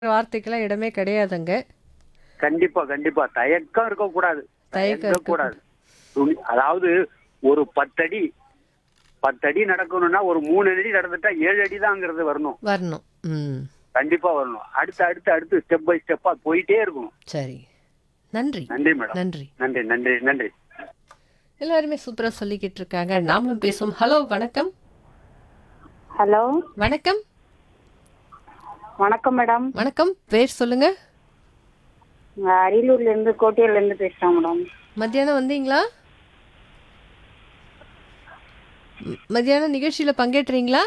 வார்த்தைக்கெல்லாம் இடமே கிடையாதுங்க. கண்டிப்பா கண்டிப்பா தயக்கம் இருக்கக்கூடாது தயக்கம் இருக்கக்கூடாது துணி அதாவது ஒரு பத்தடி பத்தடி நடக்கணும்னா ஒரு மூணு அடி நடந்துட்டா ஏழு அடி தாங்கிறது வரணும் வரணும். ம். கண்டிப்பா வரணும் அடுத்து அடுத்து அடுத்து ஸ்டெப் பை ஸ்டெப்பா போயிட்டே இருக்கணும் சரி. நன்றி. நன்றி மேடம் நன்றி. நன்றி நன்றி நன்றி எல்லாருமே சூப்பரா சொல்லிக்கிட்டு இருக்காங்க. நாமளும் பேசுவோம். ஹலோ வணக்கம். ஹலோ வணக்கம். வணக்கம் மேடம் வணக்கம். பேர் சொல்லுங்க. நான் அரியலூர்ல இருந்து கோட்டையில இருந்து பேசுறேன் மேடம் மத்தியானம் வந்தீங்களா? ம், மத்தியானம் நிகழ்ச்சியில பங்கேற்றீங்களா?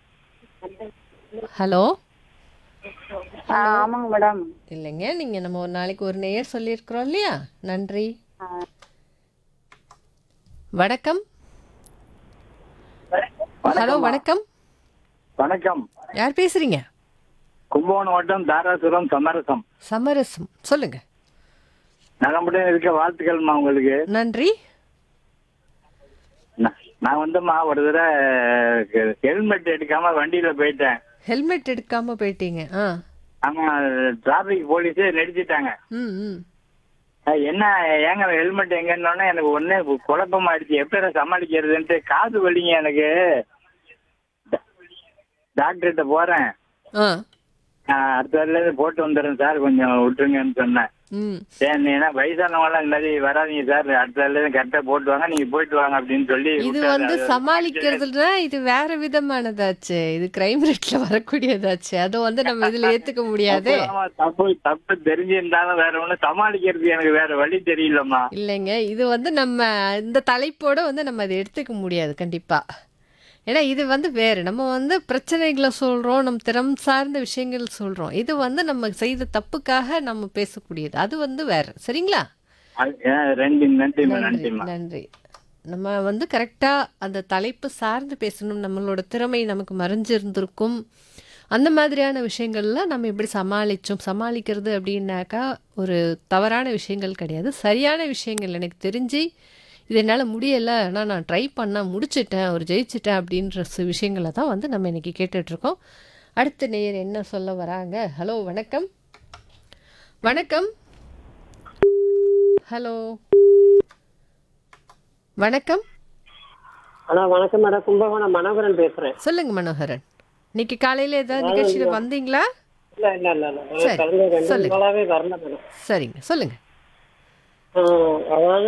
ஹலோ ஆ, ஆமாங்க மேடம் இல்லைங்க நீங்க நம்ம ஒரு நாளைக்கு ஒரு நேயர் சொல்லியிருக்கிறோம் இல்லையா நன்றி ஆ, வணக்கம் ஹலோ வணக்கம் வணக்கம் யார் பேசுறீங்க கும்பகோணம் வட்டம் தாராசுரம் சமரசம் சமரசம் சொல்லுங்க நலமுடன் இருக்க வாழ்த்துக்கள்மா உங்களுக்கு நன்றி நா- நான் வந்துமா ஒரு தடவை ஹெல்மெட் எடுக்காம வண்டியில போயிட்டேன் ஹெல்மெட் எடுக்காம போயிட்டீங்க ஆ ஆமா டிராபிக் போலீஸே நடிச்சிட்டாங்க ம் ம் அஹ் என்ன ஏங்க ஹெல்மெட் எங்கன்னொன்னே எனக்கு ஒன்னே குழப்பம் ஆயிடுச்சு எப்படி சமாளிக்கிறதுன்ட்டு காது வலிங்க எனக்கு டாக்டர்கிட்ட போறேன் ஆ நான் அடுத்த வாரில இருந்து போட்டு வந்துடுறேன் சார் கொஞ்சம் விட்டுருங்கன்னு சொன்னேன் ம் சரி ஏன்னா வயசானவங்க இந்த மாதிரி வராதீங்க சார் அடுத்த வாரில இருந்து கரெக்டா போட்டு வாங்க நீங்க போயிட்டு வாங்க அப்படின்னு சொல்லி இது விட்டாரு. வந்து அது சமாளிக்கிறதுனா இது வேற விதமானதாச்சு இது கிரைம் ரேட்ல வரக்கூடியதாச்சு அதை வந்து நம்ம இதுல ஏத்துக்க முடியாது ஆமா, தப்பு தப்பு தெரிஞ்சிருந்தாலும் வேற ஒண்ணு சமாளிக்கிறதுக்கு எனக்கு வேற வழி தெரியலம்மா இல்லைங்க இது வந்து நம்ம இந்த தலைப்போட வந்து நம்ம அதை எடுத்துக்க முடியாது கண்டிப்பா ஏன்னா இது வந்து வேறு நம்ம வந்து பிரச்சனைகளை சொல்கிறோம் நம்ம திறம் சார்ந்த விஷயங்கள் சொல்கிறோம் இது வந்து நம்ம செய்த தப்புக்காக நம்ம பேசக்கூடியது அது வந்து வேறு சரிங்களா அது- ஏன், ரெண்டு நன்றிம்மா நன்றி நன்றிம்மா நன்றி நம்ம வந்து கரெக்டாக அந்த தலைப்பு சார்ந்து பேசணும் நம்மளோட திறமை நமக்கு மறைஞ்சிருந்திருக்கும் அந்த மாதிரியான விஷயங்கள்லாம் நம்ம எப்படி சமாளித்தோம் சமாளிக்கிறது அப்படின்னாக்கா ஒரு தவறான விஷயங்கள் கிடையாது சரியான விஷயங்கள் எனக்கு தெரிஞ்சு இது என்னால் முடியலை ஆனால் நான் ட்ரை பண்ணால் முடிச்சிட்டேன் ஒரு ஜெயிச்சிட்டேன் அப்படின்ற சு- விஷயங்களை தான் வந்து நம்ம இன்னைக்கு கேட்டுட்ருக்கோம் அடுத்த நேயர் என்ன சொல்ல வராங்க ஹலோ வணக்கம் வணக்கம் ஹலோ வணக்கம் ஹலோ வணக்கம் மேடம் கும்பகோணம் மனோகரன் பேசுறேன் சொல்லுங்க மனோகரன் இன்னைக்கு காலையில ஏதாவது நிகழ்ச்சியில வந்தீங்களா இல்ல இல்ல இல்ல இல்ல சரி, கலந்து ரெண்டு சொல்லுங்க. மூணு நாளாவே வரல மேடம் சரிங்க சொல்லுங்க ஆ, அதாவது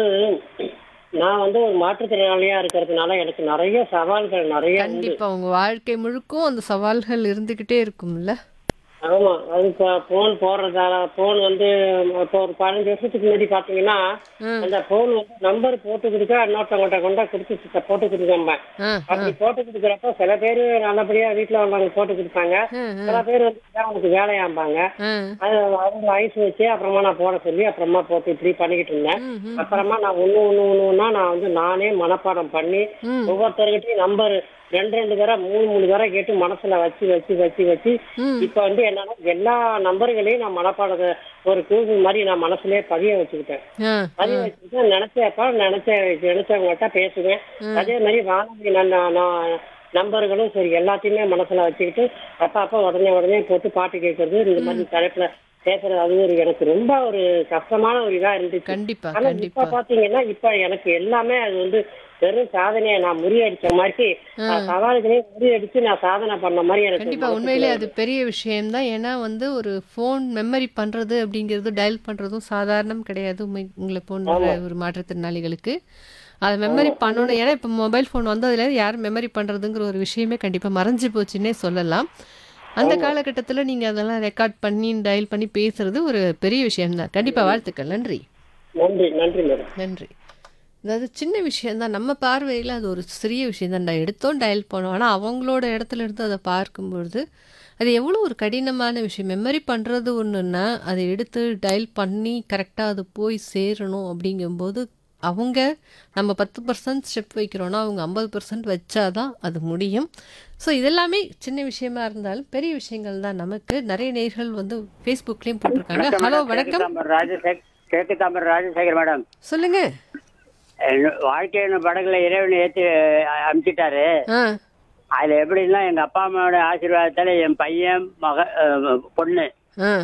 நான் வந்து ஒரு மாற்றுத்திறனாளியா இருக்கிறதுனால எனக்கு நிறைய சவால்கள் நிறைய உண்டு கண்டிப்பா உங்க வாழ்க்கை முழுக்கும் அந்த சவால்கள் இருந்துகிட்டே இருக்கும்ல ஆமா அது இப்போ போன் போடுறதால போன் வந்து இப்போ ஒரு பதினஞ்சு வருஷத்துக்கு முன்னாடி பாத்தீங்கன்னா ம். அந்த போன் வந்து நம்பர் போட்டு கொடுக்க இன்னொருத்தவங்கள்ட்ட கொண்டா கொடுத்து சித்த- போட்டு கொடுக்காம ஆ, அப்படி போட்டு கொடுக்குறப்ப சில பேர் நல்லபடியா வீட்டுல உள்ளவங்க போட்டு கொடுப்பாங்க ம், ம், சில பேர் வந்து இதான் உனக்கு வேலையாம்பாங்க ஆ. அது அவங்க ஐஸ் வச்சு அப்புறமா நான் போட சொல்லி அப்புறமா போட்டு இப்படி பண்ணிக்கிட்டு இருந்தேன் ம், ம், அப்புறமா நான் ஒண்ணு ஒண்ணு ஒண்ணு ஒண்ணா நான் வந்து நானே மனப்பாடம் பண்ணி ம். ஒவ்வொருத்தர்கிட்டயும் நம்பர் ரெண்டு ரெண்டு தடவை மூணு மூணு தடவை கேட்டு மனசுல வச்சு வச்சு வச்சு வச்சு ம். இப்ப வந்து என்னன்னா எல்லா நம்பர்களையும் நான் மனப்பாடத்தை ஒரு கூகுள் மாதிரி நான் மனசுலயே பதிய வச்சுக்கிட்டேன் ஆ, பதிய வச்சுக்கிட்டு நினைச்சப்ப நினைச்ச நினைச்சவங்ககிட்ட பேசுவேன் அதே மாதிரி வானொலி நான் நான் நான் நம்பர்களும் சரி எல்லாத்தையுமே மனசுல வச்சுக்கிட்டு அப்ப அப்ப உடனே உடனே போட்டு பாட்டு கேட்கறது இந்த மாதிரி தலைப்புல பேசுறது அது ஒரு எனக்கு ரொம்ப ஒரு கஷ்டமான ஒரு இதா இருந்துச்சு கண்டிப்பா ஆனா கண்டிப்பா இப்ப பாத்தீங்கன்னா இப்ப எனக்கு எல்லாமே அது வந்து பெரும் சாதனையை நான் முறியடிச்ச மாதிரி நான் சவால்களையும் முறியடிச்சு நான் சாதனை பண்ண மாதிரி எனக்கு கண்டிப்பா மனசுக்குள்ள உண்மையிலே அது பெரிய விஷயம்தான் ஏன்னா வந்து ஒரு ஃபோன் மெமரி பண்றது அப்படிங்கிறது டயல் பண்றதும் சாதாரணம் கிடையாது உமை- உங்களை போன்ற ஒரு மாற்றுத்திறனாளிகளுக்கு அதை மெமரி பண்ணணும் ஏன்னா இப்போ மொபைல் ஃபோன் வந்ததுல யாரும் மெமரி பண்றதுங்கிற ஒரு விஷயமே கண்டிப்பா மறைஞ்சு போச்சுன்னே சொல்லலாம் அந்த காலகட்டத்தில் நீங்க அதெல்லாம் ரெக்கார்ட் பண்ணி டயல் பண்ணி பேசுறது ஒரு பெரிய விஷயம்தான் கண்டிப்பா வாழ்த்துக்கள் நன்றி நன்றி நன்றி மேடம் நன்றி அதாவது சின்ன விஷயம்தான் நம்ம பார்வையில் அது ஒரு சிறிய விஷயம்தான் நான் எடுத்தோம் டயல் பண்ணோம் ஆனால் அவங்களோட இடத்துல இருந்து அதை பார்க்கும்பொழுது அது எவ்வளோ ஒரு கடினமான விஷயம் மெமரி பண்ணுறது ஒன்றுன்னா அதை எடுத்து டயல் பண்ணி கரெக்டாக அது போய் சேரணும் அப்படிங்கும்போது அவங்க நம்ம பத்து பர்சன்ட் ஸ்டெப் வைக்கிறோன்னா அவங்க ஐம்பது பர்சன்ட் வச்சாதான் அது முடியும் ஸோ இதெல்லாமே சின்ன விஷயமா இருந்தாலும் பெரிய விஷயங்கள் தான் நமக்கு நிறைய நேர்கள் வந்து ஃபேஸ்புக்லேயும் போட்டிருக்காங்க ஹலோ வணக்கம் தாமர் ராஜசேகர் கிழக்கு தாமர் ராஜசேகர் மேடம் சொல்லுங்க வாழ்க்கையின் படகுல இறைவனை ஏற்றி அனுப்பிச்சிட்டாரு ஆ அதுல எப்படின்னா எங்க அப்பா அம்மாவோட ஆசீர்வாதத்தால என் பையன் மக அஹ், பொண்ணு ஆ